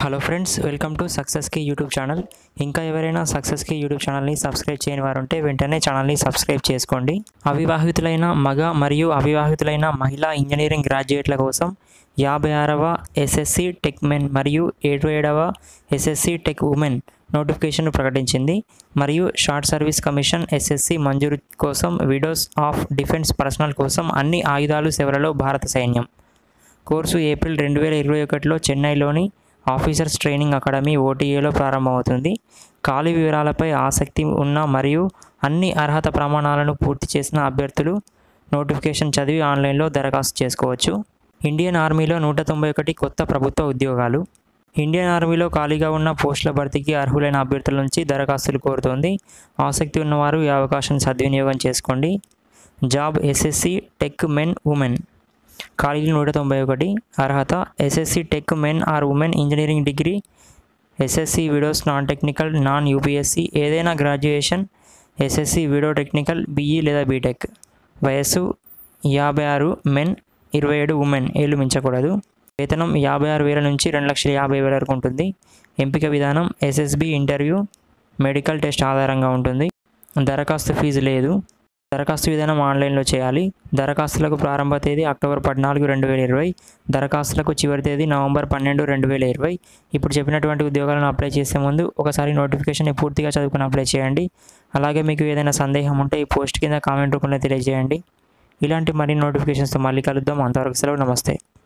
hello friends welcome to success కి YouTube channel ఇంకా ఎవరైనా సక్సెస్ కి యూట్యూబ్ ఛానల్ని సబ్స్క్రైబ్ చేయని వారు ఉంటే వెంటనే ఛానల్ని సబ్స్క్రైబ్ చేసుకోండి అవివాహితులైన మగ మరియు అవివాహితులైన మహిళా ఇంజనీరింగ్ గ్రాడ్యుయేట్ల కోసం యాభై ఆరవ ఎస్ఎస్సి టెక్ మెన్ మరియు ఏడు ఏడవ ఎస్ఎస్సి టెక్ ఉమెన్ నోటిఫికేషన్ ప్రకటించింది మరియు షార్ట్ సర్వీస్ కమిషన్ ఎస్ఎస్సి మంజూరు కోసం విడోస్ ఆఫ్ డిఫెన్స్ పర్సనల్ కోసం అన్ని ఆయుధాలు సేవలలో భారత సైన్యం కోర్సు ఏప్రిల్ రెండు వేల ఇరవై ఒకటిలో చెన్నైలోని ఆఫీసర్స్ ట్రైనింగ్ అకాడమీ ఓటీఏలో ప్రారంభమవుతుంది ఖాళీ వివరాలపై ఆసక్తి ఉన్న మరియు అన్ని అర్హత ప్రమాణాలను పూర్తి చేసిన అభ్యర్థులు నోటిఫికేషన్ చదివి ఆన్లైన్లో దరఖాస్తు చేసుకోవచ్చు ఇండియన్ ఆర్మీలో నూట తొంభై ఒకటి కొత్త ప్రభుత్వ ఉద్యోగాలు ఇండియన్ ఆర్మీలో ఖాళీగా ఉన్న పోస్టుల భర్తీకి అర్హులైన అభ్యర్థుల నుంచి దరఖాస్తులు కోరుతోంది ఆసక్తి ఉన్నవారు ఈ అవకాశం సద్వినియోగం చేసుకోండి job SSC tech men women ఖాళీలు నూట తొంభై ఒకటి అర్హత SSC tech men or women engineering degree SSC widows non technical non UPSC ఏదైనా graduation SSC widow technical BE లేదా బీటెక్ వయస్సు యాభై ఆరు మెన్ ఇరవై ఏడు ఉమెన్ ఏళ్ళు మించకూడదు వేతనం యాభై ఆరు వేల నుంచి రెండు లక్షల యాభై వేల వరకు ఉంటుంది ఎంపిక విధానం ఎస్ఎస్బి ఇంటర్వ్యూ మెడికల్ టెస్ట్ ఆధారంగా ఉంటుంది దరఖాస్తు ఫీజు లేదు దరఖాస్తు విధానం ఆన్లైన్లో చేయాలి దరఖాస్తులకు ప్రారంభ తేదీ అక్టోబర్ పద్నాలుగు రెండు వేల ఇరవై దరఖాస్తులకు చివరి తేదీ నవంబర్ పన్నెండు రెండు వేల ఇరవై ఇప్పుడు చెప్పినటువంటి ఉద్యోగాలను అప్లై చేసే ముందు ఒకసారి నోటిఫికేషన్ పూర్తిగా చదువుకుని అప్లై చేయండి అలాగే మీకు ఏదైనా సందేహం ఉంటే ఈ పోస్ట్ కింద కామెంట్ రూపంలో తెలియజేయండి ఇలాంటి మరిన్ని నోటిఫికేషన్స్తో మళ్ళీ కలుద్దాం అంతవరకు సెలవు నమస్తే